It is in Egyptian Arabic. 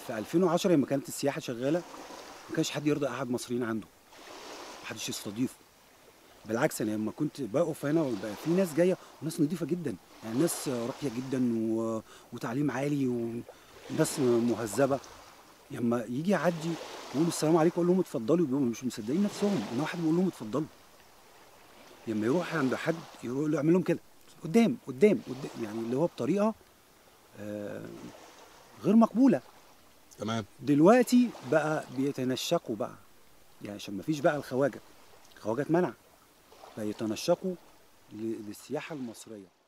في 2010 لما كانت السياحه شغاله ما كانش حد يرضى يقعد مصريين عنده ما حدش يستضيفه بالعكس انا لما كنت بقف هنا وبقى في ناس جايه وناس نظيفه جدا يعني ناس راقيه جدا و... وتعليم عالي وناس مهذبه لما يجي يعدي يقول السلام عليكم اقول لهم اتفضلوا بيبقوا مش مصدقين نفسهم ان واحد بيقول لهم اتفضلوا لما يروح عند حد يروح له يعمل لهم كده قدام قدام قدام يعني اللي هو بطريقه آه غير مقبوله تمام دلوقتي بقى بيتنشقوا بقى يعني عشان ما فيش بقى الخواجه الخواجه اتمنع بقى يتنشقوا ل- للسياحه المصريه